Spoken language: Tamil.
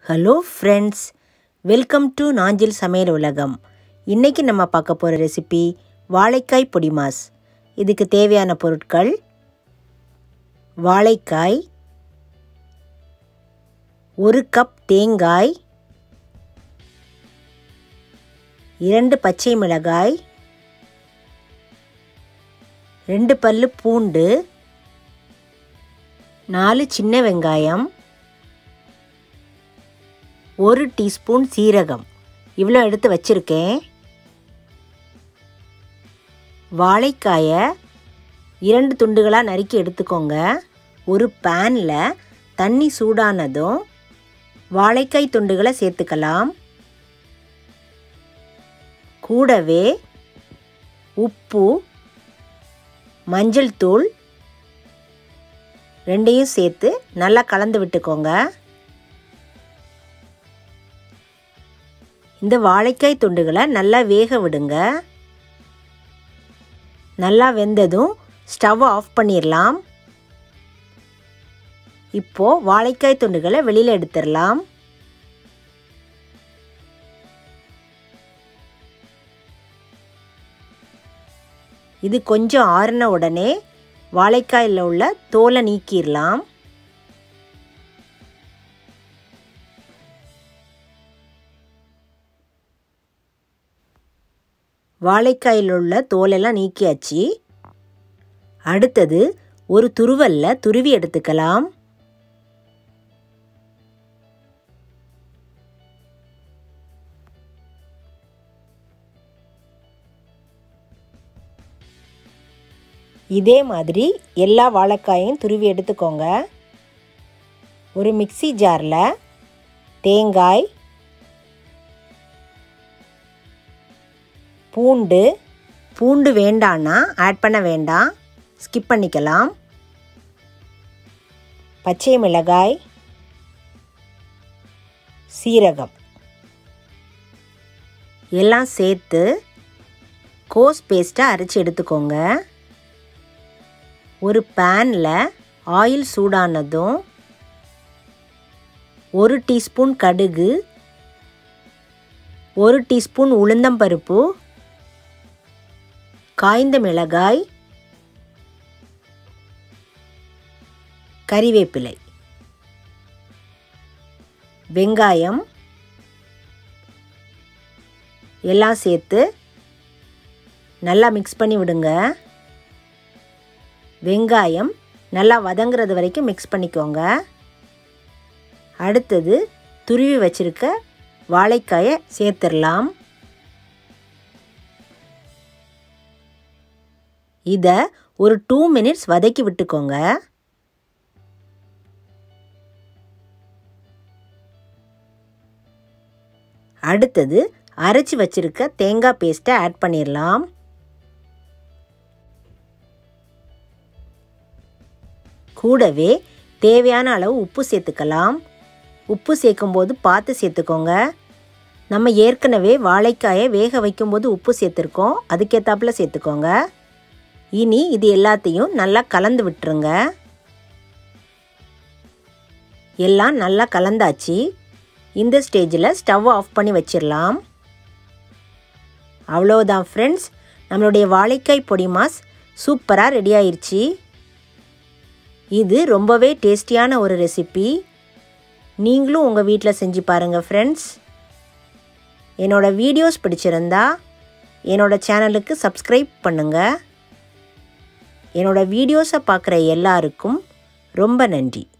hello friends welcome to Nanjil Samayal Ulagam இன்றைக்கி நம்ம பார்க்க போகிற ரெசிபி வாழைக்காய் பொடி மாஸ் இதுக்கு தேவையான பொருட்கள் வாழைக்காய் ஒரு கப் தேங்காய் இரண்டு பச்சை மிளகாய் ரெண்டு பல்லு பூண்டு நாலு சின்ன வெங்காயம் ஒரு டீஸ்பூன் சீரகம் இவ்வளோ எடுத்து வச்சுருக்கேன் வாழைக்காயை இரண்டு துண்டுகளாக நறுக்கி எடுத்துக்கோங்க ஒரு பேனில் தண்ணி சூடானதும் வாழைக்காய் துண்டுகளை சேர்த்துக்கலாம் கூடவே உப்பு மஞ்சள் தூள் ரெண்டையும் சேர்த்து நல்லா கலந்து விட்டுக்கோங்க இந்த வாழைக்காய் துண்டுகளை நல்லா வேக விடுங்க நல்லா வெந்ததும் ஸ்டவ் ஆஃப் பண்ணிடலாம் இப்போது வாழைக்காய் துண்டுகளை வெளியில் எடுத்துடலாம் இது கொஞ்சம் ஆறின உடனே வாழைக்காயில் உள்ள தோலை நீக்கிடலாம் வாழைக்காயில் உள்ள தோலெல்லாம் நீக்கியாச்சு அடுத்தது ஒரு துருவல்ல துருவி எடுத்துக்கலாம் இதே மாதிரி எல்லா வாழைக்காயும் துருவி எடுத்துக்கோங்க ஒரு மிக்சி ஜாரில் தேங்காய் பூண்டு பூண்டு வேண்டான்னா ஆட் பண்ண வேண்டாம் ஸ்கிப் பண்ணிக்கலாம் பச்சை மிளகாய் சீரகம் எல்லாம் சேர்த்து கோஸ் பேஸ்ட்டை அரைச்சி எடுத்துக்கோங்க ஒரு பேனில் ஆயில் சூடானதும் ஒரு டீஸ்பூன் கடுகு ஒரு டீஸ்பூன் உளுந்தம்பருப்பு காய்ந்த மிளகாய் கறிவேப்பிலை வெங்காயம் எல்லாம் சேர்த்து நல்லா மிக்ஸ் பண்ணி விடுங்க வெங்காயம் நல்லா வதங்குறது வரைக்கும் மிக்ஸ் பண்ணிக்கோங்க அடுத்தது துருவி வச்சுருக்க வாழைக்காயை சேர்த்துடலாம் இதை ஒரு டூ மினிட்ஸ் வதக்கி விட்டுக்கோங்க அடுத்தது அரைச்சி வச்சிருக்க தேங்காய் பேஸ்ட்டை ஆட் பண்ணிடலாம் கூடவே தேவையான அளவு உப்பு சேர்த்துக்கலாம் உப்பு சேர்க்கும்போது பார்த்து சேர்த்துக்கோங்க நம்ம ஏற்கனவே வாழைக்காயை வேக வைக்கும்போது உப்பு சேர்த்துருக்கோம் அதுக்கேற்றாப்புல சேர்த்துக்கோங்க இனி இது எல்லாத்தையும் நல்லா கலந்து விட்டுருங்க எல்லாம் நல்லா கலந்தாச்சு இந்த ஸ்டேஜில் ஸ்டவ் ஆஃப் பண்ணி வச்சிடலாம் அவ்வளோதான் ஃப்ரெண்ட்ஸ் நம்மளுடைய வாழைக்காய் பொடி மாஸ் சூப்பராக ரெடி ஆயிடுச்சு இது ரொம்பவே டேஸ்டியான ஒரு ரெசிபி நீங்களும் உங்கள் வீட்டில் செஞ்சு பாருங்கள் ஃப்ரெண்ட்ஸ் என்னோடய வீடியோஸ் பிடிச்சிருந்தா என்னோடய சேனலுக்கு சப்ஸ்கிரைப் பண்ணுங்கள் என்னோடய வீடியோஸை பார்க்குற எல்லாருக்கும் ரொம்ப நன்றி